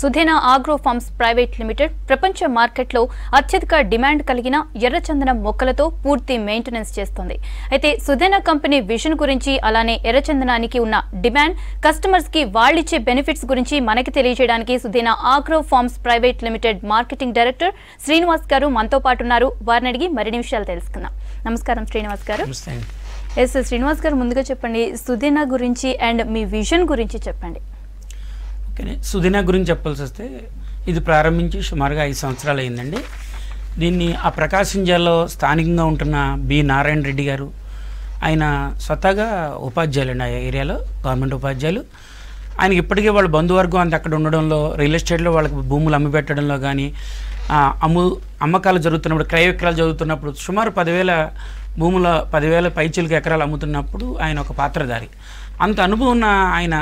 సుధేనా agro farms private limited ప్రపంచ మార్కెట్లో అత్యధిక డిమాండ్ కలిగిన ఎర్రచందనం మొక్కలతో పూర్తి మెయింటెనెన్స్ చేస్తోంది అయితే సుధేనా కంపెనీ విజన్ గురించి అలానే ఎర్రచందనానికి ఉన్న డిమాండ్ కస్టమర్స్ కి వాళ్ళిచ్చే బెనిఫిట్స్ గురించి మనకి తెలియజేయడానికి Sudhena agro farms private limited marketing director Srinivas garu మనతో పాటు ఉన్నారు వారిని అడిగి మరిన్ని విషయాలు తెలుసుకుందాం నమస్కారం శ్రీనివాస్ గారు నమస్తే అండి ఎస్ శ్రీనివాస్ గారు ముందుగా చెప్పండి సుధీనా గురించి అండ్ మీ విజన్ గురించి చెప్పండి ఓకే సుదినా గురించి చెప్పాల్సి వస్తే ఇది ప్రారంభించి సుమారుగా ఐదు సంవత్సరాలు అయిందండి దీన్ని ఆ ప్రకాశం జిల్లాలో స్థానికంగా ఉంటున్న బి నారాయణ రెడ్డి గారు ఆయన స్వతహాగా ఉపాధ్యాయులు ఆ ఏరియాలో గవర్నమెంట్ ఉపాధ్యాయులు ఆయనకి ఇప్పటికే వాళ్ళ బంధువర్గం అంత అక్కడ ఉండడంలో రియల్ ఎస్టేట్లో వాళ్ళకి భూములు అమ్మి పెట్టడంలో కానీ ఆ, అమ్ము అమ్మకాలు జరుగుతున్నప్పుడు క్రయ విక్రయాలు జరుగుతున్నప్పుడు సుమారు పదివేల భూముల పదివేల పైచిలకు ఎకరాలు అమ్ముతున్నప్పుడు ఆయన ఒక పాత్రధారి అంత అనుభవం ఉన్న ఆయన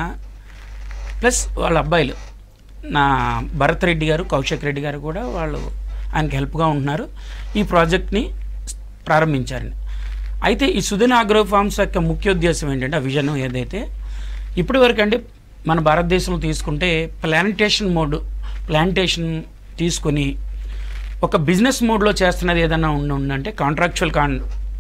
ప్లస్ వాళ్ళ అబ్బాయిలు నా భరత్ రెడ్డి గారు కౌశిక్ రెడ్డి గారు కూడా వాళ్ళు ఆయనకి హెల్ప్గా ఉంటున్నారు ఈ ప్రాజెక్ట్ని ప్రారంభించారండి అయితే ఈ సుదిన ఆగ్రో ఫార్మ్స్ యొక్క ముఖ్య ఉద్దేశం ఏంటంటే ఆ విజన్ ఏదైతే ఇప్పటి వరకు అంటే మన భారతదేశంలో తీసుకుంటే ప్లాంటేషన్ మోడ్ ప్లాంటేషన్ తీసుకొని ఒక బిజినెస్ మోడ్లో చేస్తున్నది ఏదైనా ఉండి ఉందంటే కాంట్రాక్చువల్ కాన్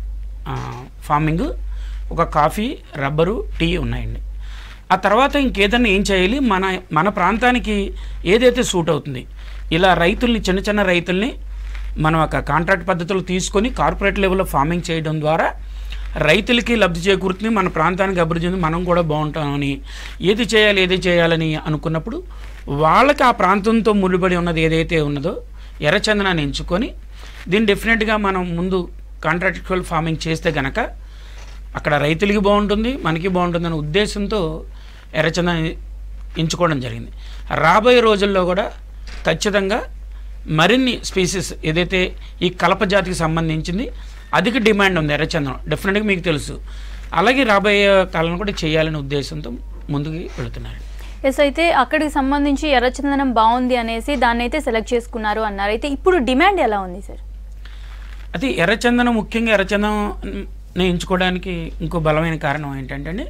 ఫార్మింగ్ ఒక కాఫీ రబ్బరు టీ ఉన్నాయండి ఆ తర్వాత ఇంకేదన్నా ఏం చేయాలి మన మన ప్రాంతానికి ఏదైతే సూట్ అవుతుంది ఇలా రైతుల్ని చిన్న చిన్న రైతుల్ని మనం ఒక కాంట్రాక్ట్ పద్ధతిలో తీసుకొని కార్పొరేట్ లెవెల్లో ఫార్మింగ్ చేయడం ద్వారా రైతులకి లబ్ధి చేకూరుతుంది మన ప్రాంతానికి అభివృద్ధి చెంది మనం కూడా బాగుంటామని ఏది చేయాలి ఏది చేయాలని అనుకున్నప్పుడు వాళ్ళకి ఆ ప్రాంతంతో ముడిపడి ఉన్నది ఏదైతే ఉన్నదో ఎర్రచందనాన్ని ఎంచుకొని దీన్ని డెఫినెట్గా మనం ముందు కాంట్రాక్చువల్ ఫార్మింగ్ చేస్తే గనక అక్కడ రైతులకి బాగుంటుంది మనకి బాగుంటుంది అనే ఉద్దేశంతో ఎర్రచందనాన్ని ఎంచుకోవడం జరిగింది రాబోయే రోజుల్లో కూడా ఖచ్చితంగా మరిన్ని స్పీసీస్ ఏదైతే ఈ కలప జాతికి సంబంధించింది అధిక డిమాండ్ ఉంది ఎర్రచందనం డెఫినెట్గా మీకు తెలుసు అలాగే రాబోయే కాలంలో కూడా చేయాలనే ఉద్దేశంతో ముందుకు వెళుతున్నారు ఎస్ అయితే అక్కడికి సంబంధించి ఎర్రచందనం బాగుంది అనేసి దాన్ని అయితే సెలెక్ట్ చేసుకున్నారు అన్నారు అయితే ఇప్పుడు డిమాండ్ ఎలా ఉంది సార్ అది ఎర్రచందనం ముఖ్యంగా ఎర్రచందనం ఎంచుకోవడానికి ఇంకో బలమైన కారణం ఏంటంటే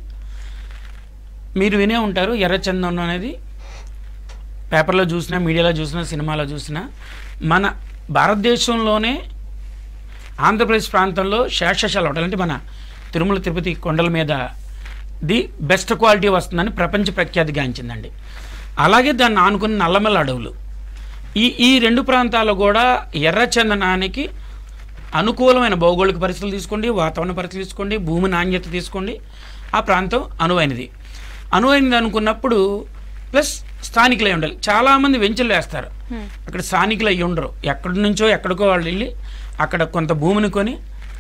మీరు వినే ఉంటారు ఎర్రచందనం అనేది పేపర్లో చూసినా మీడియాలో చూసినా సినిమాలో చూసినా మన భారతదేశంలోనే ఆంధ్రప్రదేశ్ ప్రాంతంలో శేషశాల హోటల్ అంటే మన తిరుమల తిరుపతి కొండల మీద ది బెస్ట్ క్వాలిటీ వస్తుందని ప్రపంచ ప్రఖ్యాతి గాంచిందండి అలాగే దాన్ని ఆనుకున్న నల్లమల్ల అడవులు ఈ ఈ రెండు ప్రాంతాలు కూడా ఎర్రచందనానికి అనుకూలమైన భౌగోళిక పరిస్థితులు తీసుకోండి వాతావరణ పరిస్థితులు తీసుకోండి భూమి నాణ్యత తీసుకోండి ఆ ప్రాంతం అనువైనది అనువైనది అనుకున్నప్పుడు ప్లస్ స్థానికులై ఉండాలి చాలామంది వెంచర్లు వేస్తారు అక్కడ స్థానికులు అయ్యి ఉండరు ఎక్కడి నుంచో ఎక్కడికో వాళ్ళు వెళ్ళి అక్కడ కొంత భూమిని కొని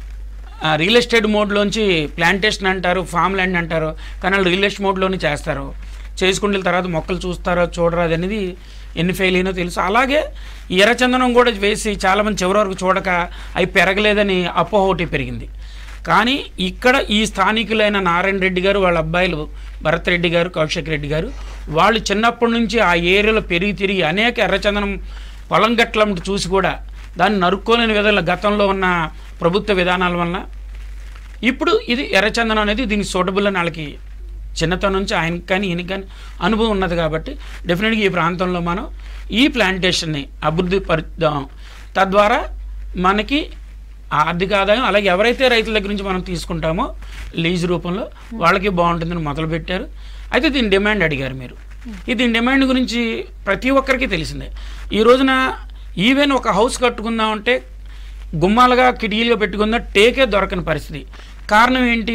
ఆ, రియల్ ఎస్టేట్ మోడ్లోంచి ప్లాంటేషన్ అంటారు ఫామ్ ల్యాండ్ అంటారు కానీ వాళ్ళు రియల్ ఎస్టేట్ మోడ్లోనే చేస్తారు చేసుకుంటే తర్వాత మొక్కలు చూస్తారో చూడరో అది అనేది ఎన్ని ఫెయిల్ అయినో తెలుసు అలాగే ఈ ఎర్రచందనం కూడా వేసి చాలామంది చివరి వరకు చూడక అవి పెరగలేదని అపోహ ఒకటి పెరిగింది కానీ ఇక్కడ ఈ స్థానికులైన నారాయణ రెడ్డి గారు వాళ్ళ అబ్బాయిలు భరత్ రెడ్డి గారు కౌశిక్ రెడ్డి గారు వాళ్ళు చిన్నప్పటి నుంచి ఆ ఏరియాలో పెరిగి తిరిగి అనేక ఎర్రచందనం పొలం గట్లం చూసి కూడా దాన్ని నరుక్కోలేని విధంగా గతంలో ఉన్న ప్రభుత్వ విధానాల వలన ఇప్పుడు ఇది ఎర్రచందనం అనేది దీనికి సూటబుల్ అని వాళ్ళకి చిన్నతనం నుంచి ఆయనకి కానీ ఈయనకి కానీ అనుభవం ఉన్నది కాబట్టి డెఫినెట్గా ఈ ప్రాంతంలో మనం ఈ ప్లాంటేషన్ని అభివృద్ధి పరుద్దాం తద్వారా మనకి ఆర్థిక ఆదాయం అలాగే ఎవరైతే రైతుల దగ్గర నుంచి మనం తీసుకుంటామో లీజ్ రూపంలో వాళ్ళకి బాగుంటుందని మొదలుపెట్టారు అయితే దీని డిమాండ్ అడిగారు మీరు ఈ దీని డిమాండ్ గురించి ప్రతి ఒక్కరికి తెలిసిందే ఈ రోజున ఈవెన్ ఒక హౌస్ కట్టుకుందామంటే గుమ్మాలుగా కిటికీలుగా పెట్టుకుందా టేకే దొరకని పరిస్థితి కారణం ఏంటి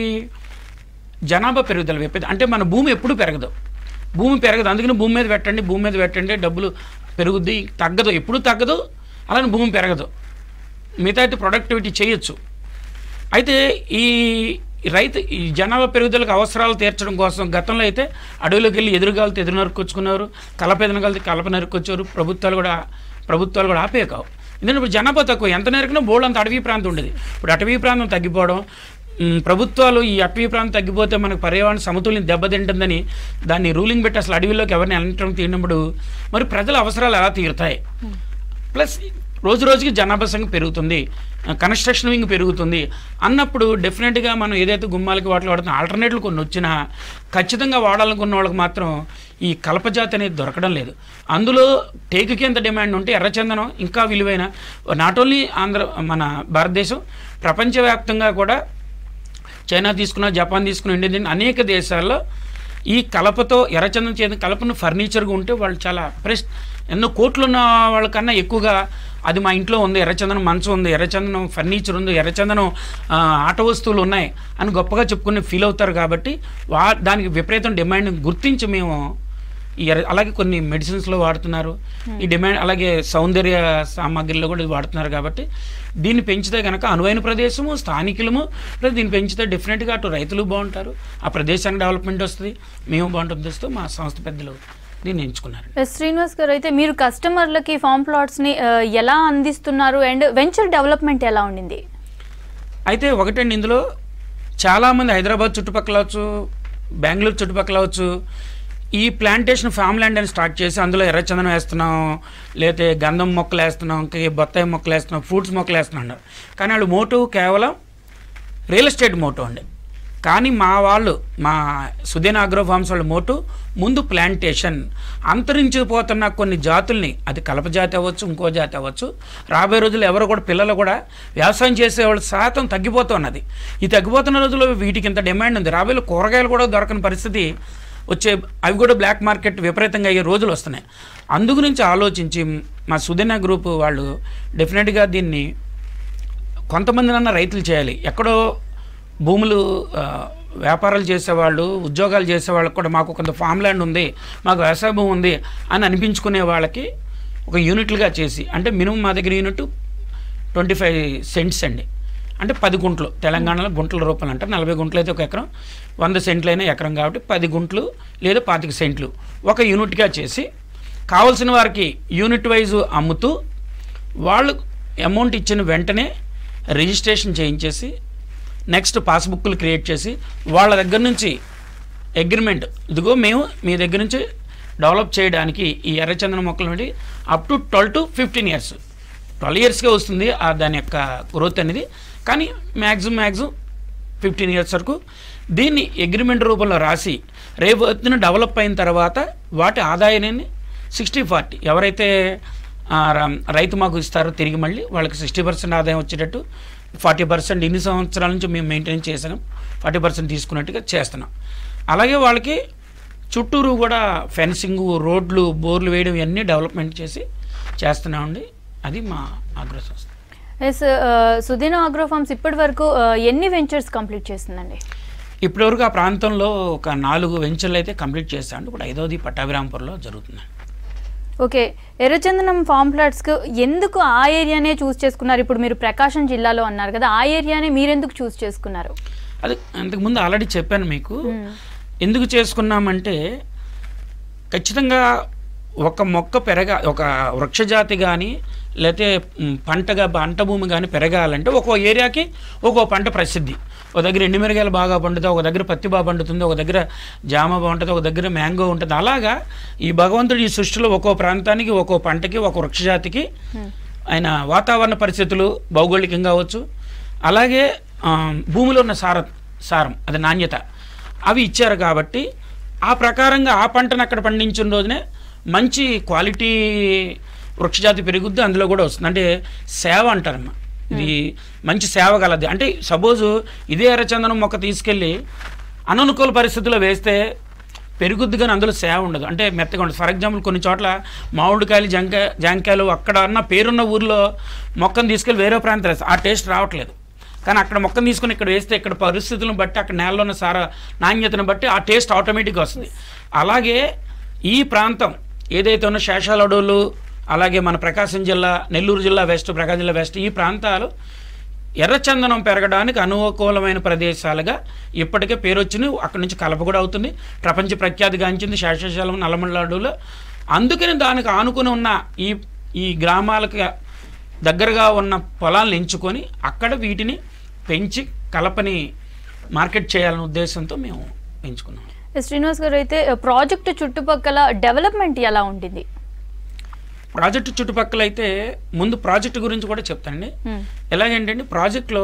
జనాభా పెరుగుదల విపరీతం అంటే మన భూమి ఎప్పుడు పెరగదు భూమి పెరగదు అందుకని భూమి మీద పెట్టండి భూమి మీద పెట్టండి డబ్బులు పెరుగుద్ది తగ్గదు ఎప్పుడు తగ్గదు అలానే భూమి పెరగదు మిగతా అయితే ప్రొడక్టివిటీ చేయొచ్చు అయితే ఈ రైతు ఈ జనాభా పెరుగుదలకు అవసరాలు తీర్చడం కోసం గతంలో అయితే అడవిలోకి వెళ్ళి ఎదురుగాలతో ఎదురు నరుక్కొచ్చుకున్నారు కలప ఎదురుగాలతో కలప నరుక్కొచ్చారు ప్రభుత్వాలు కూడా ప్రభుత్వాలు కూడా ఆపే కావు ఎందుకంటే ఇప్పుడు జనాభా తక్కువ ఎంత నరికినా బోల్డ్ అంత అటవీ ప్రాంతం ఉండేది ఇప్పుడు అటవీ ప్రాంతం తగ్గిపోవడం మ్, ప్రభుత్వాలు ఈ అటవీ ప్రాంతం తగ్గిపోతే మనకు పర్యావరణ సమతుల్యం దెబ్బతింటుందని దాన్ని రూలింగ్ పెట్టి అసలు అడవిలోకి ఎవరిని వెళ్ళటం తీరినప్పుడు మరి ప్రజల అవసరాలు ఎలా తీరుతాయి ప్లస్ రోజు రోజుకి జనాభా సంఖ్య పెరుగుతుంది కన్స్ట్రక్షన్ వింగ్ పెరుగుతుంది అన్నప్పుడు డెఫినెట్గా మనం ఏదైతే గుమ్మాలకి వాటిలో వాడుతున్న ఆల్టర్నేటివ్ కొన్ని వచ్చినా ఖచ్చితంగా వాడాలనుకున్న వాళ్ళకి మాత్రం ఈ కలపజాతి అనేది దొరకడం లేదు అందులో టేకుకి ఎంత డిమాండ్ ఉంటే ఎర్రచందనం ఇంకా విలువైన నాట్ ఓన్లీ ఆంధ్ర మన భారతదేశం ప్రపంచవ్యాప్తంగా కూడా చైనా తీసుకున్న జపాన్ తీసుకున్న ఇండియా తీసుకున్న అనేక దేశాల్లో ఈ కలపతో ఎర్రచందనం చేసిన కలపను ఫర్నిచర్గా ఉంటే వాళ్ళు చాలా ప్రెస్ ఎన్నో కోట్లు ఉన్న వాళ్ళకన్నా ఎక్కువగా అది మా ఇంట్లో ఉంది ఎర్రచందనం మంచం ఉంది ఎర్రచందనం ఫర్నిచర్ ఉంది ఎర్రచందనం ఆ, ఆట వస్తువులు ఉన్నాయి అని గొప్పగా చెప్పుకుని ఫీల్ అవుతారు కాబట్టి వా దానికి విపరీతం డిమాండ్ గుర్తించి మేము ఈ ఎర్ర- అలాగే కొన్ని మెడిసిన్స్లో వాడుతున్నారు ఈ డిమాండ్ అలాగే సౌందర్య సామాగ్రిలో కూడా ఇది వాడుతున్నారు కాబట్టి దీన్ని పెంచితే కనుక అనువైన ప్రదేశము స్థానికులము ప్లస్ దీన్ని పెంచితే డెఫినెట్గా అటు రైతులు బాగుంటారు ఆ ప్రదేశానికి డెవలప్మెంట్ వస్తుంది మేము బాగుంటుంది ఉద్దేశంతో మా సంస్థ పెద్దలు దీన్ని ఎంచుకున్నారు ఎస్ శ్రీనివాస్ గారు అయితే మీరు కస్టమర్లకి ఫామ్ ప్లాట్స్ని ఆ, ఎలా అందిస్తున్నారు అండ్ వెంచర్ డెవలప్మెంట్ ఎలా ఉండింది అయితే ఒకటండి ఇందులో చాలామంది హైదరాబాద్ చుట్టుపక్కల అవచ్చు బెంగళూరు చుట్టుపక్కల అవచ్చు ఈ ప్లాంటేషన్ ఫామ్ ల్యాండ్ అని స్టార్ట్ చేసి అందులో ఎర్రచందనం వేస్తున్నాం లేకపోతే గంధం మొక్కలు వేస్తున్నాం ఇంకా ఈ బత్తాయి మొక్కలు వేస్తున్నాం ఫ్రూట్స్ మొక్కలు వేస్తున్నాం అన్నారు కానీ వాళ్ళు మోటో కేవలం రియల్ ఎస్టేట్ మోటో అండి కానీ మా వాళ్ళు మా సుదేన్ అగ్రో ఫార్మ్స్ వాళ్ళ మోటు ముందు ప్లాంటేషన్ అంతరించిపోతున్న కొన్ని జాతుల్ని అది కలప జాతి అవ్వచ్చు ఇంకో జాతి అవ్వచ్చు రాబోయే రోజుల్లో ఎవరు కూడా పిల్లలు కూడా వ్యవసాయం చేసే వాళ్ళ శాతం తగ్గిపోతున్నది ఈ తగ్గిపోతున్న రోజుల్లో వీటికి ఇంత డిమాండ్ ఉంది రాబోయే కూరగాయలు కూడా దొరకని పరిస్థితి వచ్చే అవి కూడా బ్లాక్ మార్కెట్ విపరీతంగా అయ్యే రోజులు వస్తున్నాయి అందు గురించి ఆలోచించి మా సుదిన గ్రూప్ వాళ్ళు డెఫినెట్గా దీన్ని కొంతమందినన్నా రైతులు చేయాలి ఎక్కడో భూములు ఆ, వ్యాపారాలు చేసేవాళ్ళు ఉద్యోగాలు చేసేవాళ్ళకి కూడా మాకు కొంత ఫామ్ ల్యాండ్ ఉంది మాకు వ్యవసాయ భూమి ఉంది అని అనిపించుకునే వాళ్ళకి ఒక యూనిట్లుగా చేసి అంటే మినిమం మా దగ్గర యూనిట్ ట్వంటీ ఫైవ్ సెంట్స్ అండి అంటే పది గుంటలు తెలంగాణలో గుంటల రూపాయలు అంటే నలభై గుంటలు అయితే ఒక ఎకరం వంద సెంట్లు అయినా ఎకరం కాబట్టి పది గుంటలు లేదా పాతిక సెంట్లు ఒక యూనిట్గా చేసి కావలసిన వారికి యూనిట్ వైజ్ అమ్ముతూ వాళ్ళు అమౌంట్ ఇచ్చిన వెంటనే రిజిస్ట్రేషన్ చేయించేసి నెక్స్ట్ పాస్బుక్లు క్రియేట్ చేసి వాళ్ళ దగ్గర నుంచి అగ్రిమెంట్ ఇదిగో మేము మీ దగ్గర నుంచి డెవలప్ చేయడానికి ఈ ఎర్రచందన మొక్కల నుండి up to twelve to fifteen years twelve ఇయర్స్కే వస్తుంది ఆ దాని యొక్క గ్రోత్ అనేది కానీ మ్యాక్సిమం మ్యాక్సిమం ఫిఫ్టీన్ ఇయర్స్ వరకు దీన్ని అగ్రిమెంట్ రూపంలో రాసి రేపు పొద్దున డెవలప్ అయిన తర్వాత వాటి ఆదాయాన్ని సిక్స్టీ ఫార్టీ ఎవరైతే ఆ, ర- రైతు మాకు ఇస్తారో తిరిగి మళ్ళీ వాళ్ళకి సిక్స్టీ పర్సెంట్ ఆదాయం వచ్చేటట్టు ఫార్టీ పర్సెంట్ ఇన్ని సంవత్సరాల నుంచి మేము మెయింటైన్ చేసాం ఫార్టీ పర్సెంట్ తీసుకున్నట్టుగా చేస్తున్నాం అలాగే వాళ్ళకి చుట్టూరు కూడా ఫెన్సింగ్ రోడ్లు బోర్లు వేయడం ఇవన్నీ డెవలప్మెంట్ చేసి చేస్తున్నామండి అది మా ఆగ్రహ సంస్థ ఎస్ సుదీన అగ్రో ఫార్మ్స్ ఇప్పటి వరకు ఆ, ఎన్ని వెంచర్స్ కంప్లీట్ చేసిందండి ఇప్పటివరకు ఆ ప్రాంతంలో ఒక నాలుగు వెంచర్లు అయితే కంప్లీట్ చేస్తాను ఇప్పుడు ఐదోది పట్టాభిరాంపూర్లో జరుగుతుంది ఓకే ఎర్రచందనం ఫామ్ ప్లాట్స్కి ఎందుకు ఆ ఏరియానే చూస్ చేసుకున్నారు ఇప్పుడు మీరు ప్రకాశం జిల్లాలో అన్నారు కదా ఆ ఏరియానే మీరెందుకు చూస్ చేసుకున్నారు అది అంతకుముందు ఆల్రెడీ చెప్పాను మీకు ఎందుకు చేసుకున్నామంటే ఖచ్చితంగా ఒక మొక్క పెరగ ఒక వృక్షజాతి కానీ లేకపోతే మ్, పంటగా పంట భూమి కానీ పెరగాలంటే ఒక్కో ఏరియాకి ఒక్కో పంట ప్రసిద్ధి ఒక దగ్గర ఎండుమిరగాయలు బాగా పండుతాయి ఒక దగ్గర పత్తి బాగా పండుతుంది ఒక దగ్గర జామ బాగుంటుంది ఒక దగ్గర మ్యాంగో ఉంటుంది అలాగా ఈ భగవంతుడు ఈ సృష్టిలో ఒక్కో ప్రాంతానికి ఒక్కో పంటకి ఒక వృక్షజాతికి ఆయన వాతావరణ పరిస్థితులు భౌగోళికంగా అవ్వచ్చు అలాగే ఆ, భూమిలో ఉన్న సార సారం అది నాణ్యత అవి ఇచ్చారు కాబట్టి ఆ ప్రకారంగా ఆ పంటను అక్కడ పండించిన రోజునే మంచి క్వాలిటీ వృక్షజాతి పెరుగుద్ది అందులో కూడా వస్తుంది అంటే సేవ అంటారమ్మా ఇది మంచి సేవ గలది అంటే సపోజు ఇదే ఎర్రచందనం మొక్క తీసుకెళ్ళి అననుకూల పరిస్థితుల్లో వేస్తే పెరుగుద్ది కానీ అందులో సేవ ఉండదు అంటే మెత్తగా ఉండదు ఫర్ ఎగ్జాంపుల్ కొన్ని చోట్ల మామిడికాయలు జంక జాంకాయలు అక్కడ అన్న పేరున్న ఊర్లో మొక్కను తీసుకెళ్ళి వేరే ప్రాంతం వేస్తారు ఆ టేస్ట్ రావట్లేదు కానీ అక్కడ మొక్కను తీసుకుని ఇక్కడ వేస్తే ఇక్కడ పరిస్థితులను బట్టి అక్కడ నేలలో ఉన్న సార నాణ్యతను బట్టి ఆ టేస్ట్ ఆటోమేటిక్గా వస్తుంది అలాగే ఈ ప్రాంతం ఏదైతే ఉన్న శేషాల అడవులు అలాగే మన ప్రకాశం జిల్లా నెల్లూరు జిల్లా వెస్ట్ ప్రకాశం జిల్లా వెస్ట్ ఈ ప్రాంతాలు ఎర్రచందనం పెరగడానికి అనుకూలమైన ప్రదేశాలుగా ఇప్పటికే పేరు వచ్చింది అక్కడి నుంచి కలప కూడా అవుతుంది ప్రపంచ ప్రఖ్యాతిగాంచింది శేషాచలం నల్లమల్ల అడవులు అందుకని దానికి ఆనుకుని ఉన్న ఈ ఈ గ్రామాలకు దగ్గరగా ఉన్న పొలాలను ఎంచుకొని అక్కడ వీటిని పెంచి కలపని మార్కెట్ చేయాలనే ఉద్దేశంతో మేము ఎంచుకున్నాం ఎస్ శ్రీనివాస్ గారు అయితే ప్రాజెక్ట్ చుట్టుపక్కల డెవలప్మెంట్ ఎలా ఉండింది ప్రాజెక్టు చుట్టుపక్కల అయితే ముందు ప్రాజెక్టు గురించి కూడా చెప్తానండి Hmm. ఎలాగేంటంటే ప్రాజెక్ట్లో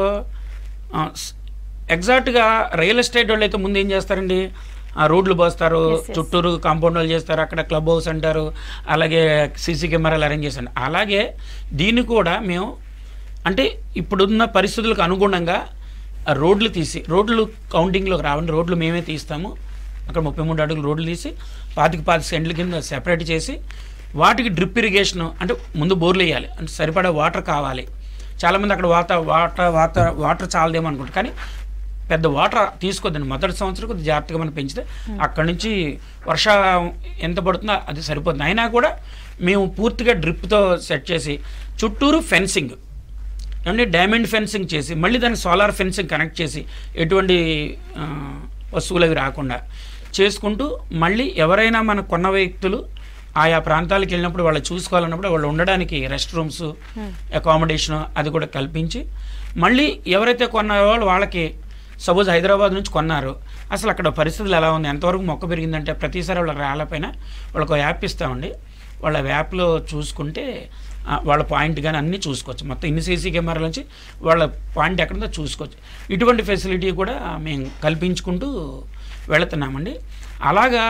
ఎగ్జాక్ట్గా రియల్ ఎస్టేట్ వాళ్ళు అయితే ముందు ఏం చేస్తారండి ఆ రోడ్లు పోస్తారు Yes, yes. చుట్టూరు కాంపౌండ్ వాళ్ళు చేస్తారు అక్కడ క్లబ్ హౌస్ అంటారు అలాగే సీసీ కెమెరాలు అరేంజ్ చేస్తారు అలాగే దీన్ని కూడా మేము అంటే ఇప్పుడున్న పరిస్థితులకు అనుగుణంగా ఆ రోడ్లు తీసి రోడ్లు కౌంటింగ్లోకి రావండి రోడ్లు మేమే తీస్తాము అక్కడ ముప్పై మూడు అడుగులు రోడ్లు తీసి పాతిక పాతిక సెంట్ల కింద సెపరేట్ చేసి వాటికి డ్రిప్ ఇరిగేషన్ అంటే ముందు బోర్లు వేయాలి అంటే సరిపడా వాటర్ కావాలి చాలామంది అక్కడ వాటర్ వాటర్ వాటర్ వాటర్ చాలదేమో అనుకుంటారు కానీ పెద్ద వాటర్ తీసుకోద్దండి మొదటి సంవత్సరం కొద్దిగా జాగ్రత్తగా మనం పెంచితే అక్కడి నుంచి వర్ష ఎంత పడుతుందో అది సరిపోతుంది అయినా కూడా మేము పూర్తిగా డ్రిప్తో సెట్ చేసి చుట్టూరు ఫెన్సింగ్ ఏమంటే డైమండ్ ఫెన్సింగ్ చేసి మళ్ళీ దానికి సోలార్ ఫెన్సింగ్ కనెక్ట్ చేసి ఎటువంటి ఆ, వస్తువులు అవి రాకుండా చేసుకుంటూ మళ్ళీ ఎవరైనా మన కొన్న వ్యక్తులు ఆయా ప్రాంతాలకు వెళ్ళినప్పుడు వాళ్ళు చూసుకోవాలన్నప్పుడు వాళ్ళు ఉండడానికి రెస్ట్ రూమ్స్ అకామిడేషన్ అది కూడా కల్పించి మళ్ళీ ఎవరైతే కొన్న వాళ్ళు వాళ్ళకి సపోజ్ హైదరాబాద్ నుంచి కొన్నారు అసలు అక్కడ పరిస్థితులు ఎలా ఉంది ఎంతవరకు మొక్క పెరిగిందంటే ప్రతిసారి వాళ్ళకి రాళ్ళపైన వాళ్ళకు యాప్ ఇస్తామండి వాళ్ళ యాప్లో చూసుకుంటే ఆ, వాళ్ళ పాయింట్ కానీ అన్నీ చూసుకోవచ్చు మొత్తం ఇన్ని సీసీ కెమెరాల నుంచి వాళ్ళ పాయింట్ ఎక్కడుందో చూసుకోవచ్చు ఇటువంటి ఫెసిలిటీ కూడా మేము కల్పించుకుంటూ వెళుతున్నామండి అలాగా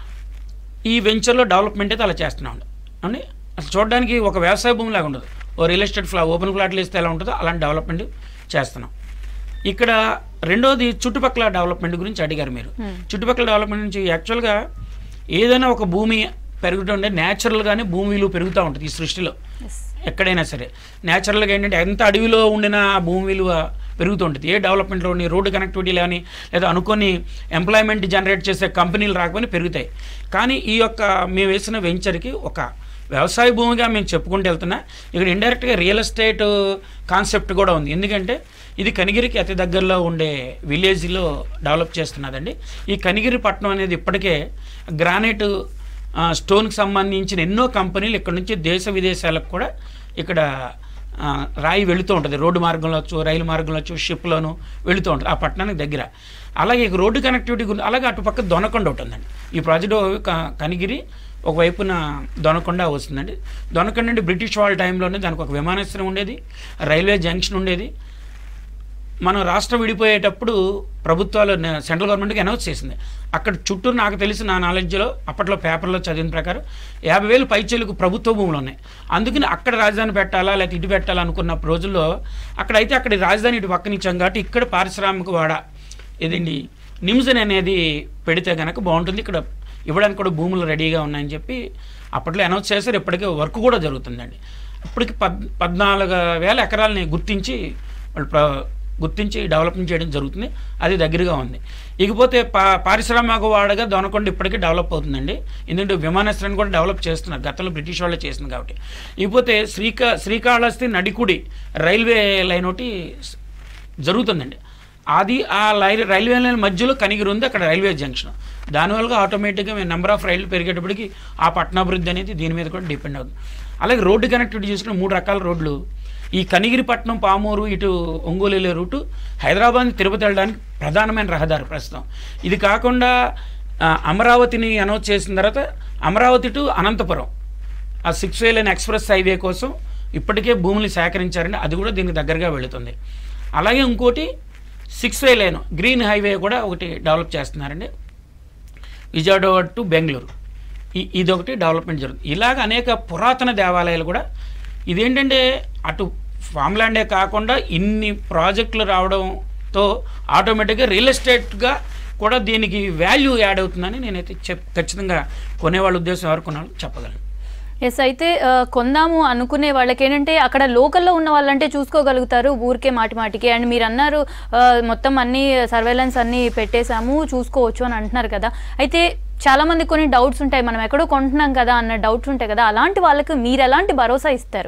ఈ వెంచర్లో డెవలప్మెంట్ అయితే అలా చేస్తున్నామండి అండి అసలు చూడడానికి ఒక వ్యవసాయ భూమి లాగా ఉండదు ఓ రియల్ ఎస్టేట్ ఫ్లా ఓపెన్ ప్లాట్లు ఇస్తే ఎలా ఉంటుందో అలాంటి డెవలప్మెంట్ చేస్తున్నాం ఇక్కడ రెండోది చుట్టుపక్కల డెవలప్మెంట్ గురించి అడిగారు మీరు Hmm. చుట్టుపక్కల డెవలప్మెంట్ నుంచి యాక్చువల్గా ఏదైనా ఒక భూమి పెరుగుతుంటే న్యాచురల్గానే భూమి విలువ పెరుగుతూ ఉంటుంది ఈ సృష్టిలో Yes. ఎక్కడైనా సరే న్యాచురల్గా ఏంటంటే ఎంత అడవిలో ఉండిన ఆ భూమి విలువ పెరుగుతూ ఉంటుంది ఏ డెవలప్మెంట్లో ఉండి రోడ్డు కనెక్టివిటీ కానీ లేదా అనుకొని ఎంప్లాయ్మెంట్ జనరేట్ చేసే కంపెనీలు రాకపోయినా పెరుగుతాయి కానీ ఈ యొక్క మేము వేసిన వెంచర్కి ఒక వ్యవసాయ భూమిగా మేము చెప్పుకుంటూ వెళ్తున్నా ఇక్కడ ఇండైరెక్ట్గా రియల్ ఎస్టేట్ కాన్సెప్ట్ కూడా ఉంది ఎందుకంటే ఇది కనిగిరికి అతి దగ్గరలో ఉండే విలేజ్లో డెవలప్ చేస్తున్నదండి ఈ కనిగిరి పట్టణం అనేది ఇప్పటికే గ్రానైట్ ఆ, స్టోన్కి సంబంధించిన ఎన్నో కంపెనీలు ఇక్కడ నుంచి దేశ విదేశాలకు కూడా ఇక్కడ ఆ, రాయి వెళుతూ ఉంటుంది రోడ్డు మార్గంలో వచ్చు రైలు మార్గంలో వచ్చు షిప్లోను వెళుతూ ఉంటుంది ఆ పట్టణానికి దగ్గర అలాగే ఇక రోడ్డు కనెక్టివిటీ గురించి అలాగే అటుపక్క దొనకొండ ఒకటి ఉందండి ఈ ప్రాజెక్టు క- కనిగిరి ఒకవైపున దొనకొండ వస్తుందండి దొనకొండ నుండి బ్రిటిష్ వాళ్ళ టైంలోనే దానికి ఒక విమానాశ్రయం ఉండేది రైల్వే జంక్షన్ ఉండేది మనం రాష్ట్రం విడిపోయేటప్పుడు ప్రభుత్వాలు న- సెంట్రల్ గవర్నమెంట్కి అనౌన్స్ చేసింది అక్కడ చుట్టూ నాకు తెలిసి నా నాలెడ్జ్లో అప్పట్లో పేపర్లో చదివిన ప్రకారం యాభై వేలు పైచీలకు ప్రభుత్వ భూములు ఉన్నాయి అందుకని అక్కడ రాజధాని పెట్టాలా లేకపోతే ఇటు పెట్టాలా అనుకున్న రోజుల్లో అక్కడైతే అక్కడ రాజధాని ఇటు పక్కన ఇచ్చాం కాబట్టి ఇక్కడ పారిశ్రామిక వాడ ఇదండి నిమ్సన్ అనేది పెడితే కనుక బాగుంటుంది ఇక్కడ ఇవ్వడానికి కూడా భూములు రెడీగా ఉన్నాయని చెప్పి అప్పట్లో అనౌన్స్ చేశారు ఇప్పటికే వర్క్ కూడా జరుగుతుందండి ఇప్పటికి పద్ పద్నాలుగు వేల ఎకరాలని గుర్తించి వాళ్ళు ప్ర గుర్తించి డెవలప్మెంట్ చేయడం జరుగుతుంది అది దగ్గరగా ఉంది ఇకపోతే పా పారిశ్రామిక వాడగా దొనకొండ ఇప్పటికీ డెవలప్ అవుతుందండి ఎందుకంటే విమానాశ్రయాన్ని కూడా డెవలప్ చేస్తున్నారు గతంలో బ్రిటిష్ వాళ్ళే చేసింది కాబట్టి ఇకపోతే శ్రీకా శ్రీకాళహస్తి నడికుడి రైల్వే లైన్ ఒకటి స్- జరుగుతుందండి అది ఆ లైన్ రైల్వే లైన్ మధ్యలో కనిగిరి ఉంది అక్కడ రైల్వే జంక్షన్ దానివల్ల ఆటోమేటిక్గా మేము నెంబర్ ఆఫ్ రైళ్లు పెరిగేటప్పటికి ఆ పట్టణాభివృద్ధి అనేది దీని మీద కూడా డిపెండ్ అవుతుంది అలాగే రోడ్డు కనెక్టివిటీ చూసుకున్న మూడు రకాల రోడ్లు ఈ కనిగిరిపట్నం పామూరు ఇటు ఒంగోలు వెళ్ళే రూటు హైదరాబాద్ నుంచి తిరుపతి వెళ్ళడానికి ప్రధానమైన రహదారి ప్రస్తుతం ఇది కాకుండా ఆ, అమరావతిని అనౌన్స్ చేసిన తర్వాత అమరావతి టు అనంతపురం ఆ six way line express highway కోసం ఇప్పటికే భూములు సేకరించారండి అది కూడా దీనికి దగ్గరగా వెళుతుంది అలాగే ఇంకోటి six way line green highway కూడా ఒకటి డెవలప్ చేస్తున్నారండి విజయవాడ టు బెంగళూరు ఈ ఇదొకటి డెవలప్మెంట్ జరుగుతుంది ఇలాగ అనేక పురాతన దేవాలయాలు కూడా ఇదేంటంటే అటు ఫామ్లాండే కాకుండా ఇన్ని ప్రాజెక్టులు రావడంతో ఆటోమేటిక్గా రియల్ ఎస్టేట్గా కూడా దీనికి వాల్యూ యాడ్ అవుతుందని నేనైతే చెప్ ఖచ్చితంగా కొనేవాళ్ళ ఉద్దేశం ఎవరు కొనాలో చెప్పగలను ఎస్ అయితే ఆ, కొందాము అనుకునే వాళ్ళకి ఏంటంటే అక్కడ లోకల్లో ఉన్న వాళ్ళంటే చూసుకోగలుగుతారు ఊరికే మాటి మాటికి అండ్ మీరు అన్నారు ఆ, మొత్తం అన్ని సర్వేలెన్స్ అన్ని పెట్టేశాము చూసుకోవచ్చు అని అంటున్నారు కదా అయితే చాలా మంది కొన్ని డౌట్స్ ఉంటాయి మనం ఎక్కడో కొంటున్నాం కదా అన్న డౌట్స్ ఉంటాయి కదా అలాంటి వాళ్ళకి మీరు ఎలాంటి భరోసా ఇస్తారు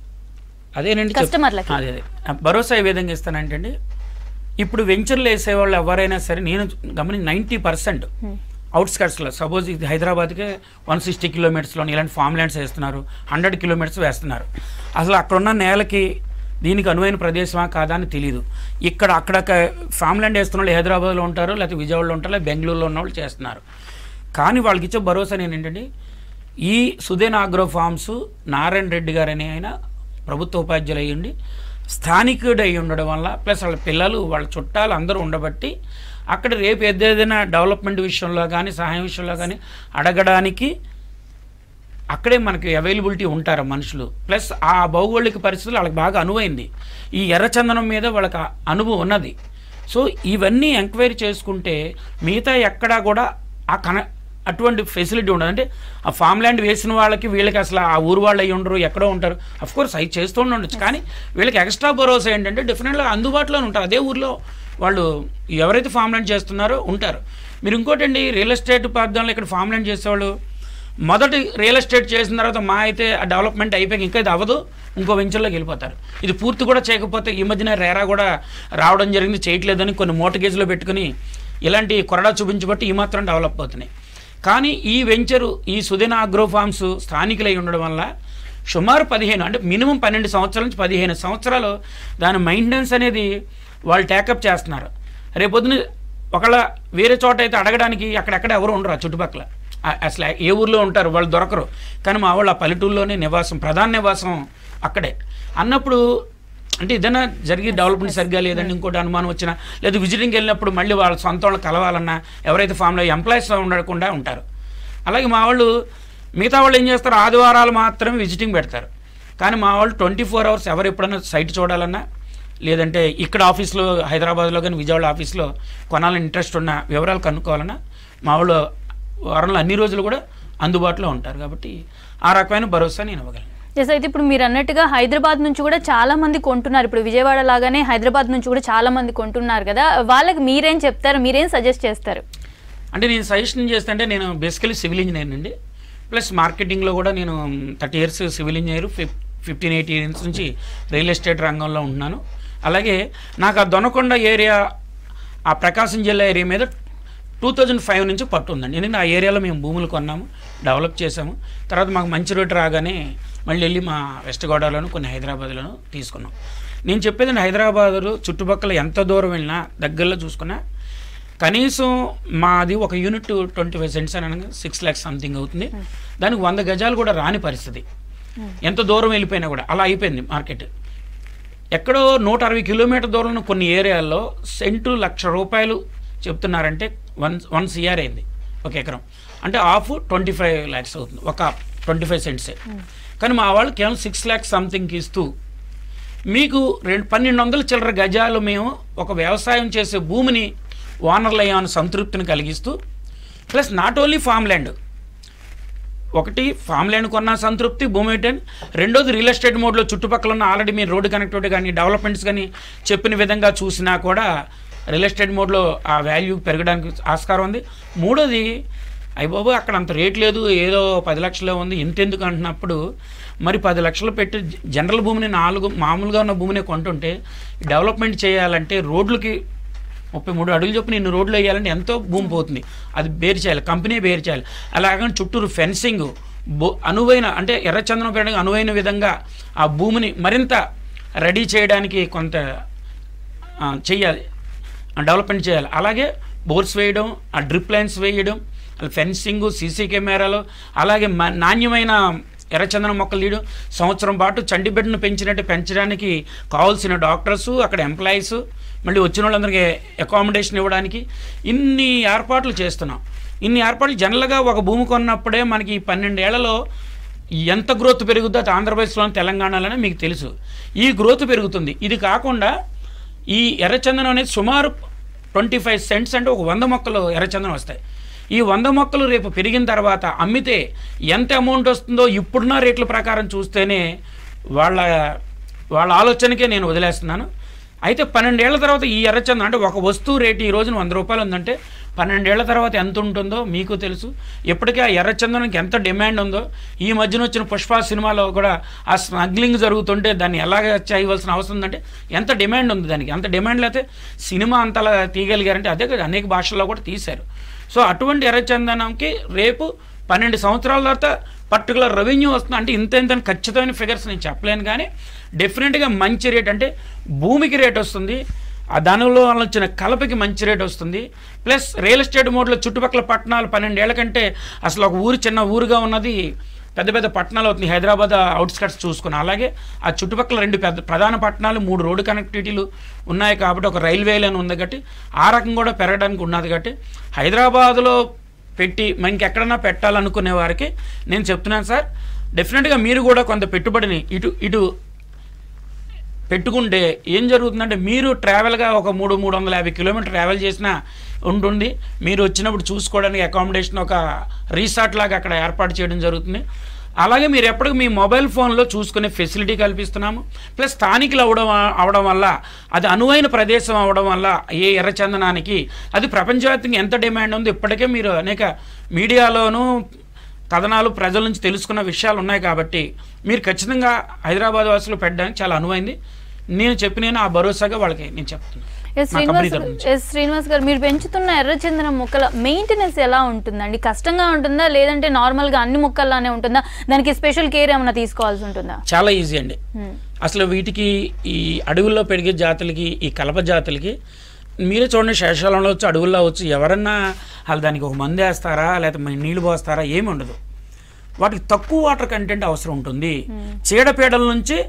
అదేనండి చెప్- కస్టమర్లకి. అదే అదే ఆ భరోసా ఏ విధంగా ఇస్తానంటే అండి ఇప్పుడు వెంచర్లు వేసేవాళ్ళు ఎవరైనా సరే నేను గమని నైంటీ పర్సెంట్ అవుట్స్కట్స్లో సపోజ్ ఇది హైదరాబాద్కే వన్ సిక్స్టీ కిలోమీటర్స్లో ఇలాంటి ఫామ్ ల్యాండ్స్ వేస్తున్నారు హండ్రెడ్ కిలోమీటర్స్ వేస్తున్నారు అసలు అక్కడున్న నేలకి దీనికి అనువైన ప్రదేశమా కాదా అని తెలియదు ఇక్కడ అక్కడ ఫామ్ ల్యాండ్ వేస్తున్న వాళ్ళు హైదరాబాద్లో ఉంటారు లేకపోతే విజయవాడలో ఉంటారు లేదా బెంగళూరులో ఉన్న వాళ్ళు చేస్తున్నారు కానీ వాళ్ళకి ఇచ్చే భరోసా ఏంటంటే ఈ సుధేన్ ఆగ్రో ఫార్మ్స్ నారాయణ రెడ్డి గారు అనే ఆయన ప్రభుత్వ ఉపాధ్యాయులు అయ్యండి స్థానికుడు అయి ఉండడం వల్ల ప్లస్ వాళ్ళ పిల్లలు వాళ్ళ చుట్టాలు అందరూ ఉండబట్టి అక్కడ రేపు ఏదైనా డెవలప్మెంట్ విషయంలో కానీ సహాయం విషయంలో కానీ అడగడానికి అక్కడే మనకి అవైలబిలిటీ ఉంటారు మనుషులు ప్లస్ ఆ భౌగోళిక పరిస్థితులు వాళ్ళకి బాగా అనువైంది ఈ ఎర్రచందనం మీద వాళ్ళకి ఆ అనుభవం ఉన్నది సో ఇవన్నీ ఎంక్వైరీ చేసుకుంటే మిగతా ఎక్కడా కూడా ఆ కన అటువంటి ఫెసిలిటీ ఉండదు అంటే ఆ ఫామ్ ల్యాండ్ వేసిన వాళ్ళకి వీళ్ళకి అసలు ఆ ఊరు వాళ్ళు అయ్యి ఉండరు ఎక్కడో ఉంటారు అఫ్ కోర్స్ అవి చేస్తూ ఉండొచ్చు కానీ వీళ్ళకి ఎక్స్ట్రా భరోసా ఏంటంటే డెఫినెట్గా అందుబాటులో ఉంటారు అదే ఊర్లో వాళ్ళు ఎవరైతే ఫామ్ ల్యాండ్ చేస్తున్నారో ఉంటారు మీరు ఇంకోటండి రియల్ ఎస్టేట్ పద్ధతిలో ఇక్కడ ఫామ్ ల్యాండ్ చేసేవాళ్ళు మొదటి రియల్ ఎస్టేట్ చేసిన తర్వాత మా అయితే ఆ డెవలప్మెంట్ అయిపోయి ఇంకా ఇది అవ్వదు ఇంకో వెంచర్లోకి వెళ్ళిపోతారు ఇది పూర్తి కూడా చేయకపోతే ఈ మధ్యన రేరా కూడా రావడం జరిగింది చేయట్లేదని కొన్ని మోటగేజ్లో పెట్టుకుని ఇలాంటి కొరడా చూపించబట్టి ఈ మాత్రం డెవలప్ అవుతున్నాయి కానీ ఈ వెంచరు ఈ సుదిన అగ్రో ఫార్మ్స్ స్థానికులై ఉండడం వల్ల సుమారు పదిహేను అంటే మినిమం పన్నెండు సంవత్సరాల నుంచి పదిహేను సంవత్సరాలు దాని మెయింటెనెన్స్ అనేది వాళ్ళు టేకప్ చేస్తున్నారు రేపొద్దున ఒకళ్ళ వేరే చోట అయితే అడగడానికి అక్కడెక్కడ ఎవరు ఉండరు ఆ చుట్టుపక్కల ఆ- అసలు ఏ ఊర్లో ఉంటారు వాళ్ళు దొరకరు కానీ మా వాళ్ళు ఆ పల్లెటూరులోనే నివాసం ప్రధాన నివాసం అక్కడే అన్నప్పుడు అంటే ఏదైనా జరిగి డెవలప్మెంట్ సరిగ్గా లేదండి ఇంకోటి అనుమానం వచ్చినా లేదా విజిటింగ్కి వెళ్ళినప్పుడు మళ్ళీ వాళ్ళ సొంత వాళ్ళు కలవాలన్నా ఎవరైతే ఫామ్లో ఎంప్లాయీస్ ఉండకుండా ఉంటారు అలాగే మా వాళ్ళు మిగతా వాళ్ళు ఏం చేస్తారు ఆదివారాలు మాత్రమే విజిటింగ్ పెడతారు కానీ మా వాళ్ళు ట్వంటీ ఫోర్ అవర్స్ ఎవరు ఎప్పుడైనా సైట్ చూడాలన్నా లేదంటే ఇక్కడ ఆఫీస్లో హైదరాబాద్లో కానీ విజయవాడ ఆఫీస్లో కొనాలని ఇంట్రెస్ట్ ఉన్న వివరాలు కనుక్కోవాలన్నా మా వాళ్ళు వారంలో అన్ని రోజులు కూడా అందుబాటులో ఉంటారు కాబట్టి ఆ రకమైన భరోసా నేను ఇవ్వగలను ఎస్ అయితే ఇప్పుడు మీరు అన్నట్టుగా హైదరాబాద్ నుంచి కూడా చాలా మంది కొంటున్నారు ఇప్పుడు విజయవాడ లాగానే హైదరాబాద్ నుంచి కూడా చాలా మంది కొంటున్నారు కదా వాళ్ళకి మీరేం చెప్తారు మీరేం సజెస్ట్ చేస్తారు అంటే నేను సజెషన్ చేస్తుంటే నేను బేసికలీ సివిల్ ఇంజనీర్ అండి ప్లస్ మార్కెటింగ్లో కూడా నేను థర్టీ ఇయర్స్ సివిల్ ఇంజనీర్ ఫిఫ్ ఫిఫ్టీన్ ఎయిటీ ఇయర్స్ నుంచి రియల్ ఎస్టేట్ రంగంలో ఉంటున్నాను అలాగే నాకు ఆ దొనకొండ ఏరియా ఆ ప్రకాశం జిల్లా ఏరియా మీద టూ థౌజండ్ ఫైవ్ నుంచి పట్టు ఉందండి ఎందుకంటే ఆ ఏరియాలో మేము భూములు కొన్నాము డెవలప్ చేసాము తర్వాత మాకు మంచి రేటు రాగానే మళ్ళీ వెళ్ళి మా వెస్ట్ గోదావరిలోను కొన్ని హైదరాబాద్లోను తీసుకున్నాం నేను చెప్పేది హైదరాబాదు చుట్టుపక్కల ఎంత దూరం వెళ్ళినా దగ్గరలో చూసుకున్నా కనీసం మాది ఒక యూనిట్ ట్వంటీ ఫైవ్ సెంట్స్ అని అనగా సిక్స్ ల్యాక్స్ సంథింగ్ అవుతుంది దానికి వంద గజాలు కూడా రాని పరిస్థితి ఎంత దూరం వెళ్ళిపోయినా కూడా అలా అయిపోయింది మార్కెట్ ఎక్కడో నూట అరవై కిలోమీటర్ దూరంలో కొన్ని ఏరియాల్లో సెంటు లక్ష రూపాయలు చెప్తున్నారంటే వన్ వన్ సిఆర్ అయింది ఒక ఎకరం అంటే హాఫ్ ట్వంటీ ఫైవ్ ల్యాక్స్ అవుతుంది ఒక ట్వంటీ ఫైవ్ సెంట్సే కానీ మా వాళ్ళు కేవలం సిక్స్ ల్యాక్స్ సంథింగ్కి ఇస్తూ మీకు రెండు పన్నెండు వందల చిల్లర గజాలు మేము ఒక వ్యవసాయం చేసే భూమిని ఓనర్లు అయ్యామని సంతృప్తిని కలిగిస్తూ plus not only farm land ఒకటి ఫామ్ ల్యాండ్ కొన్న సంతృప్తి భూమి ఏంటని రెండోది రియల్ ఎస్టేట్ మోడ్లో చుట్టుపక్కల ఉన్న ఆల్రెడీ మీరు రోడ్డు కనెక్టివిటీ కానీ డెవలప్మెంట్స్ కానీ చెప్పిన విధంగా చూసినా కూడా రియల్ ఎస్టేట్ మోడ్లో ఆ వాల్యూ పెరగడానికి ఆస్కారం ఉంది మూడోది అయ్య బాబు అక్కడ అంత రేట్ లేదు ఏదో పది లక్షలే ఉంది ఇంతెందుకు అంటున్నప్పుడు మరి పది లక్షలు పెట్టి జ- జనరల్ భూమిని నాలుగు మామూలుగా ఉన్న భూమిని కొంటుంటే డెవలప్మెంట్ చేయాలంటే రోడ్లకి ముప్పై మూడు అడుగులు చొప్పున ఇన్ని రోడ్లు వేయాలంటే ఎంతో భూమి పోతుంది అది బేర్ చేయాలి కంపెనీ బేర్ చేయాలి అలాగని చుట్టూరు ఫెన్సింగ్ బో అనువైన అంటే ఎర్రచందనం పెట్టడానికి అనువైన విధంగా ఆ భూమిని మరింత రెడీ చేయడానికి కొంత ఆ, చెయ్యాలి ఆ, డెవలప్మెంట్ చేయాలి అలాగే బోర్స్ వేయడం ఆ డ్రిప్ లైన్స్ వేయడం ఫెన్సింగ్ సీసీ కెమెరాలు అలాగే మ- నాణ్యమైన ఎర్రచందనం మొక్కలు తీయడం సంవత్సరం పాటు చండిబెడ్ను పెంచినట్టు పెంచడానికి కావాల్సిన డాక్టర్స్ అక్కడ ఎంప్లాయీస్ మళ్ళీ వచ్చిన వాళ్ళందరికీ అకామిడేషన్ ఇవ్వడానికి ఇన్ని ఏర్పాట్లు చేస్తున్నాం ఇన్ని ఏర్పాట్లు జనరల్గా ఒక భూమి కొన్నప్పుడే మనకి ఈ పన్నెండేళ్లలో ఎంత గ్రోత్ పెరుగుద్దో అది ఆంధ్రప్రదేశ్లోని తెలంగాణలోనే మీకు తెలుసు ఈ గ్రోత్ పెరుగుతుంది ఇది కాకుండా ఈ ఎర్రచందనం అనేది సుమారు ట్వంటీ ఫైవ్ సెంట్స్ అంటే ఒక వంద మొక్కలు ఎర్రచందనం వస్తాయి ఈ వంద మొక్కలు రేపు పెరిగిన తర్వాత అమ్మితే ఎంత అమౌంట్ వస్తుందో ఇప్పుడున్న రేట్ల ప్రకారం చూస్తేనే వాళ్ళ వాళ్ళ ఆలోచనకే నేను వదిలేస్తున్నాను అయితే పన్నెండేళ్ల తర్వాత ఈ ఎర్రచందనం అంటే ఒక వస్తువు రేటు ఈ రోజున వంద రూపాయలు ఉందంటే పన్నెండేళ్ల తర్వాత ఎంత ఉంటుందో మీకు తెలుసు ఇప్పటికే ఆ ఎర్రచందనానికి ఎంత డిమాండ్ ఉందో ఈ మధ్యన వచ్చిన పుష్ప సినిమాలో కూడా ఆ స్మగ్లింగ్ జరుగుతుంటే దాన్ని ఎలాగ చేయవలసిన అవసరం ఉందంటే ఎంత డిమాండ్ ఉంది దానికి అంత డిమాండ్ లేకపోతే సినిమా అంతలా తీయగలిగారంటే అదే కదా అనేక భాషల్లో కూడా తీశారు సో అటువంటి ఎర్రచందనంకి రేపు పన్నెండు సంవత్సరాల తర్వాత పర్టికులర్ రెవెన్యూ వస్తుంది అంటే ఇంత ఇంత అని ఖచ్చితమైన ఫిగర్స్ నేను చెప్పలేను కానీ డెఫినెట్గా మంచి రేట్ అంటే భూమికి రేట్ వస్తుంది ఆ దానిలో వల్ల వచ్చిన కలపకి మంచి రేట్ వస్తుంది ప్లస్ రియల్ ఎస్టేట్ మోడ్లో చుట్టుపక్కల పట్టణాలు పన్నెండేళ్ల కంటే అసలు ఒక ఊరు చిన్న ఊరుగా ఉన్నది పెద్ద పెద్ద పట్టణాలు అవుతుంది హైదరాబాద్ అవుట్స్కట్స్ చూసుకుని అలాగే ఆ చుట్టుపక్కల రెండు పెద్ద ప్రధాన పట్టణాలు మూడు రోడ్డు కనెక్టివిటీలు ఉన్నాయి కాబట్టి ఒక రైల్వే లైన్ ఉంది కాబట్టి ఆ రకం కూడా పెరగడానికి ఉన్నది కాబట్టి హైదరాబాద్లో పెట్టి మరి ఇంకెక్కడన్నా పెట్టాలనుకునే వారికి నేను చెప్తున్నాను సార్ డెఫినెట్గా మీరు కూడా కొంత పెట్టుబడిని ఇటు ఇటు పెట్టుకుంటే ఏం జరుగుతుందంటే మీరు ట్రావెల్గా ఒక మూడు మూడు వందల యాభై కిలోమీటర్ ట్రావెల్ చేసినా ఉంటుంది మీరు వచ్చినప్పుడు చూసుకోవడానికి అకామిడేషన్ ఒక రీసార్ట్ లాగా అక్కడ ఏర్పాటు చేయడం జరుగుతుంది అలాగే మీరు ఎప్పటికీ మీ మొబైల్ ఫోన్లో చూసుకునే ఫెసిలిటీ కల్పిస్తున్నాము ప్లస్ స్థానికులు అవడం అవడం వల్ల అది అనువైన ప్రదేశం అవడం వల్ల ఏ ఎర్రచందనానికి అది ప్రపంచవ్యాప్తంగా ఎంత డిమాండ్ ఉందో ఇప్పటికే మీరు అనేక మీడియాలోనూ కథనాలు ప్రజల నుంచి తెలుసుకున్న విషయాలు ఉన్నాయి కాబట్టి మీరు ఖచ్చితంగా హైదరాబాద్ వాసులు పెట్టడానికి చాలా అనువైంది నేను చెప్పిన ఆ భరోసాగా వాళ్ళకి నేను చెప్తున్నాను ఎస్ మా శ్రీనివాస్ కంపెనీ తరపు నుంచి. ఎస్ శ్రీనివాస్ గారు మీరు పెంచుతున్న ఎర్రచందనం మొక్కల మెయింటెనెన్స్ ఎలా ఉంటుందండి కష్టంగా ఉంటుందా లేదంటే నార్మల్ గా అన్ని మొక్కల్లానే ఉంటుందా దానికి స్పెషల్ కేర్ ఏమైనా తీసుకోవాల్సి ఉంటుందా చాలా ఈజీ అండి Hmm. అసలు వీటికి ఈ అడవుల్లో పెరిగే జాతులకి ఈ కలప జాతులకి మీరే చూడండి శేషాలంలో వచ్చి అడవుల్లో వచ్చి ఎవరన్నా వాళ్ళు దానికి ఒక మందు వేస్తారా లేకపోతే మరి నీళ్లు పోస్తారా ఏమి ఉండదు వాటికి తక్కువ వాటర్ కంటెంట్ అవసరం ఉంటుంది చీడపీడల నుంచి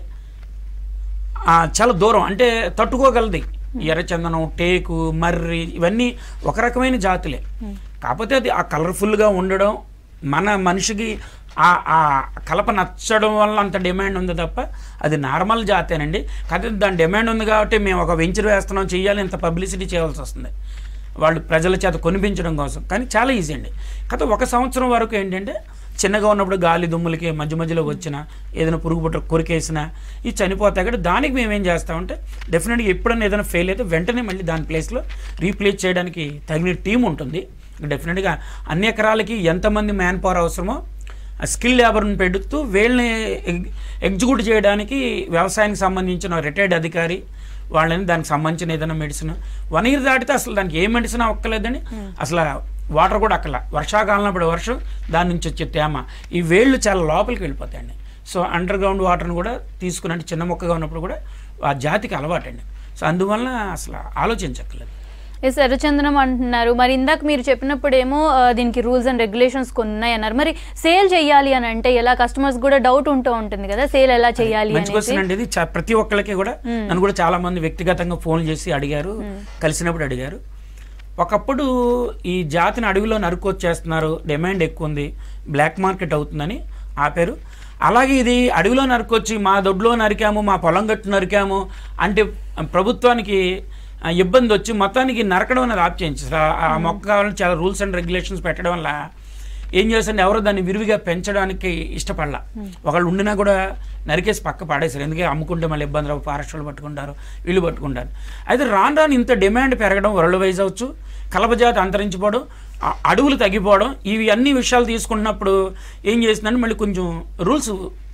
ఆ, చాలా దూరం అంటే తట్టుకోగలది ఎర్రచందనం టేకు మర్రి ఇవన్నీ ఒక రకమైన జాతులే కాకపోతే అది ఆ కలర్ఫుల్గా ఉండడం మన మనిషికి ఆ ఆ కలప నచ్చడం వల్ల అంత డిమాండ్ ఉంది తప్ప అది నార్మల్ జాతేనండి కాకపోతే దాని డిమాండ్ ఉంది కాబట్టి మేము ఒక వెంచర్ వేస్తున్నాం చెయ్యాలి ఇంత పబ్లిసిటీ చేయవలసి వస్తుంది వాళ్ళు ప్రజల చేత కొనిపించడం కోసం కానీ చాలా ఈజీ అండి కాకపోతే ఒక సంవత్సరం వరకు ఏంటంటే చిన్నగా ఉన్నప్పుడు గాలి దుమ్ములకి మధ్య మధ్యలో వచ్చిన ఏదైనా పురుగు పుట్ట కొరికేసినా ఇవి చనిపోతాయి కాబట్టి దానికి మేము ఏం చేస్తామంటే డెఫినెట్గా ఎప్పుడైనా ఏదైనా ఫెయిల్ అయితే వెంటనే మళ్ళీ దాని ప్లేస్లో రీప్లేస్ చేయడానికి తగిన టీం ఉంటుంది డెఫినెట్గా అన్ని ఎకరాలకి ఎంతమంది మ్యాన్ పవర్ అవసరమో ఆ స్కిల్ లేబర్ని పెడుతూ వీళ్ళని ఎగ్- ఎగ్జిక్యూట్ చేయడానికి వ్యవసాయానికి సంబంధించిన రిటైర్డ్ అధికారి వాళ్ళని దానికి సంబంధించిన ఏదైనా మెడిసిన్ వన్ ఇయర్ దాటితే అసలు దానికి ఏ మెడిసిన్ అక్కర్లేదని అసలు వాటర్ కూడా అక్కల వర్షాకాలంలో పడే వర్షం దాని నుంచి వచ్చే తేమ ఈ వేళ్ళు చాలా లోపలికి వెళ్ళిపోతాయండి సో అండర్ గ్రౌండ్ వాటర్ని కూడా తీసుకుని అంటే చిన్న మొక్కగా ఉన్నప్పుడు కూడా ఆ జాతికి అలవాటండి సో అందువల్ల అసలు ఆలోచించక్కర్లేదు ఎస్ ఎర్రచందనం అంటున్నారు మరి ఇందాక మీరు చెప్పినప్పుడేమో ఆ, దీనికి రూల్స్ అండ్ రెగ్యులేషన్స్ కొన్ని ఉన్నాయి అన్నారు మరి సేల్ చేయాలి అని అంటే ఎలా కస్టమర్స్ కూడా డౌట్ ఉంటూ ఉంటుంది కదా సేల్ ఎలా చేయాలి మంచి క్వశ్చన్ అండి ఇది చా- ప్రతి ఒక్కరికి కూడా నన్ను కూడా చాలా మంది వ్యక్తిగతంగా ఫోన్ చేసి అడిగారు కలిసినప్పుడు అడిగారు ఒకప్పుడు ఈ జాతిని అడవిలో నరుకొచ్చేస్తున్నారు డిమాండ్ ఎక్కువ ఉంది బ్లాక్ మార్కెట్ అవుతుందని ఆపారు అలాగే ఇది అడవిలో నరుకొచ్చి మా దొడ్లో నరికాము మా పొలం గట్టు నరికాము అంటే ప్రభుత్వానికి ఆ, ఇబ్బంది వచ్చి మొత్తానికి నరకడం అనేది ఆప్ చేయించి ఆ మొక్క కావాలని చాలా రూల్స్ అండ్ రెగ్యులేషన్స్ పెట్టడం వల్ల ఏం చేస్తారంటే ఎవరు దాన్ని విరివిగా పెంచడానికి ఇష్టపడలా ఒకళ్ళు ఉండినా కూడా నరికేసి పక్క పాడేశారు ఎందుకంటే అమ్ముకుంటే మళ్ళీ ఇబ్బంది రావు ఫారెస్ట్ వాళ్ళు పట్టుకుంటారు వీళ్ళు పట్టుకుంటారు అయితే రాను రాను ఇంత డిమాండ్ పెరగడం వరల్డ్ వైజ్ అవచ్చు కలపజాతి అంతరించిపోవడం ఆ అడవులు తగ్గిపోవడం ఇవి అన్ని విషయాలు తీసుకున్నప్పుడు ఏం చేసిందంటే మళ్ళీ కొంచెం రూల్స్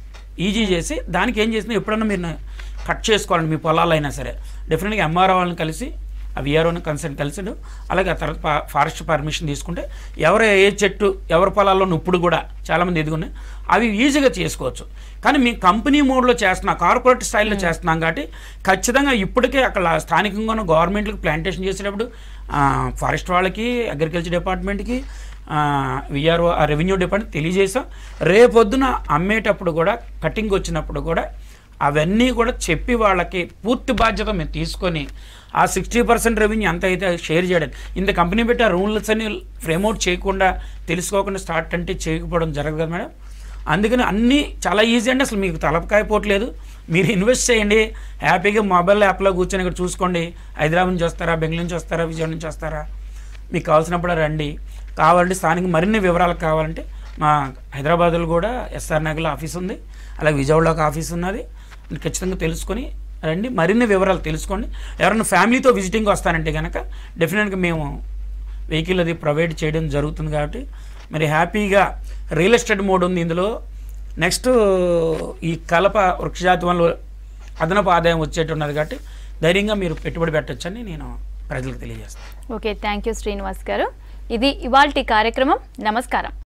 ఈజీ చేసి దానికి ఏం చేసినా ఎప్పుడన్నా మీరు కట్ చేసుకోవాలండి మీ పొలాలైనా సరే డెఫినెట్గా ఎంఆర్ఓ వాళ్ళని కలిసి ఆ విఆర్ఓని కన్సల్ట్ కలిసి అలాగే ఆ తర్వాత ఫా- ఫారెస్ట్ పర్మిషన్ తీసుకుంటే ఎవరు ఏ చెట్టు ఎవరి పొలాల్లో ఇప్పుడు కూడా చాలామంది ఎదుగున్నాయి అవి ఈజీగా చేసుకోవచ్చు కానీ మీ కంపెనీ మోడ్లో చేస్తున్నాం కార్పొరేట్ స్టైల్లో చేస్తున్నాం కాబట్టి ఖచ్చితంగా ఇప్పటికే అక్కడ స్థానికంగా ఉన్న గవర్నమెంట్కి ప్లాంటేషన్ చేసేటప్పుడు ఆ, ఫారెస్ట్ వాళ్ళకి అగ్రికల్చర్ డిపార్ట్మెంట్కి విఆర్ఓ ఆ రెవెన్యూ డిపార్ట్మెంట్ తెలియజేసాం రేపొద్దున అమ్మేటప్పుడు కూడా కటింగ్ వచ్చినప్పుడు కూడా అవన్నీ కూడా చెప్పి వాళ్ళకి పూర్తి బాధ్యత మేము తీసుకొని ఆ సిక్స్టీ పర్సెంట్ రెవెన్యూ ఎంత అయితే షేర్ చేయడం ఇంత కంపెనీ పెట్టి ఆ రూల్స్ అని ఫ్రేమ్అవుట్ చేయకుండా తెలుసుకోకుండా స్టార్ట్ అంటే చేయకపోవడం జరగదు కదా మేడం అందుకని అన్నీ చాలా ఈజీ అండి అసలు మీకు తలపకాయ పోవట్లేదు మీరు ఇన్వెస్ట్ చేయండి హ్యాపీగా మొబైల్ యాప్లో కూర్చొని ఇక్కడ చూసుకోండి హైదరాబాద్ నుంచి వస్తారా బెంగళూరు నుంచి వస్తారా విజయవాడ నుంచి వస్తారా మీకు కావాల్సినప్పుడు రండి కావాలంటే స్థానిక మరిన్ని వివరాలు కావాలంటే మా హైదరాబాద్లో కూడా ఎస్ఆర్ నగర్లో ఆఫీస్ ఉంది అలాగే విజయవాడలో ఒక ఆఫీస్ ఉన్నది మీరు ఖచ్చితంగా తెలుసుకొని రండి మరిన్ని వివరాలు తెలుసుకోండి ఎవరైనా ఫ్యామిలీతో విజిటింగ్ వస్తానంటే కనుక డెఫినెట్గా మేము వెహికల్ అది ప్రొవైడ్ చేయడం జరుగుతుంది కాబట్టి మరి హ్యాపీగా రియల్ ఎస్టేట్ మోడ్ ఉంది ఇందులో నెక్స్ట్ ఈ కలప వృక్షజాతి వల్ల అదనపు ఆదాయం వచ్చేట్టున్నది కాబట్టి ధైర్యంగా మీరు పెట్టుబడి పెట్టొచ్చని నేను ప్రజలకు తెలియజేస్తాను ఓకే థ్యాంక్ యూ శ్రీనివాస్ గారు ఇది ఇవాల్టి కార్యక్రమం నమస్కారం